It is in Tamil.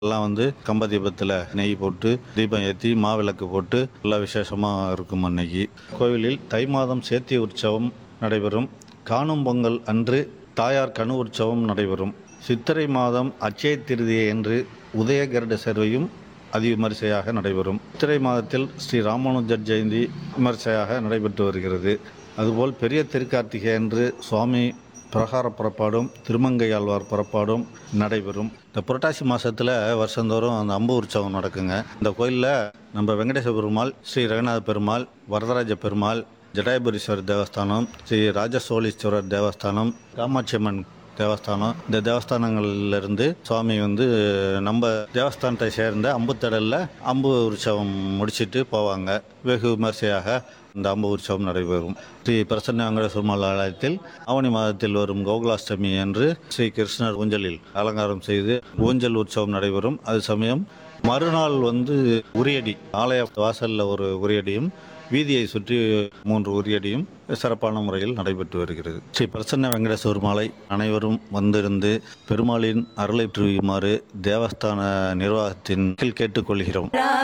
எல்லாம் வந்து கம்ப தீபத்தில் நெய் போட்டு தீபம் ஏற்றி மாவிளக்கு போட்டு எல்லா விசேஷமாக இருக்கும் அன்னைக்கு கோவிலில் தை மாதம் சேத்திய உற்சவம் நடைபெறும் காணும் பொங்கல் அன்று தாயார் கனு உற்சவம் நடைபெறும் சித்திரை மாதம் அட்சய திருதியை என்று உதய கருட சேவையும் அதிவிமரிசையாக நடைபெறும் சித்திரை மாதத்தில் ஸ்ரீ ராமானுஜர் ஜெயந்தி விமரிசையாக நடைபெற்று வருகிறது அதுபோல் பெரிய திருக்கார்த்திகை அன்று சுவாமி பிரகார புறப்பாடும் திருமங்கையாழ்வார் புறப்பாடும் நடைபெறும் இந்த புரட்டாசி மாதத்தில் வருஷந்தோறும் அந்த அம்பு உற்சவம் நடக்குங்க இந்த கோயிலில் நம்ம வெங்கடேச பெருமாள் ஸ்ரீ ரங்கநாத பெருமாள் வரதராஜ பெருமாள் ஜடாயபுரீஸ்வரர் தேவஸ்தானம் ஸ்ரீ ராஜசோழீஸ்வரர் தேவஸ்தானம் காமாட்சி அம்மன் தேவஸ்தானம் இந்த தேவஸ்தானங்கள்லேருந்து சுவாமி வந்து நம்ம தேவஸ்தானத்தை சேர்ந்த அம்புத்தடலில் அம்பு உற்சவம் முடிச்சிட்டு போவாங்க வெகு விமர்சையாக இந்த அம்பு உற்சவம் நடைபெறும் ஸ்ரீ பிரசன்ன வெங்கடேஸ்வரர் ஆலயத்தில் ஆவணி மாதத்தில் வரும் கோகுலாஷ்டமி அன்று ஸ்ரீ கிருஷ்ணர் ஊஞ்சலில் அலங்காரம் செய்து ஊஞ்சல் உற்சவம் நடைபெறும் அது சமயம் மறுநாள் வந்து உரியடி ஆலய வாசலில் ஒரு உரியடியும் வீதியை சுற்றி மூன்று உரியடியும் சிறப்பான முறையில் நடைபெற்று வருகிறது ஸ்ரீ பிரசன்ன வெங்கடேஸ்வர மாலை அனைவரும் வந்திருந்து பெருமாளின் அருளை புரியுமாறு தேவஸ்தான நிர்வாகத்தின் கீழ் கேட்டுக்கொள்கிறோம்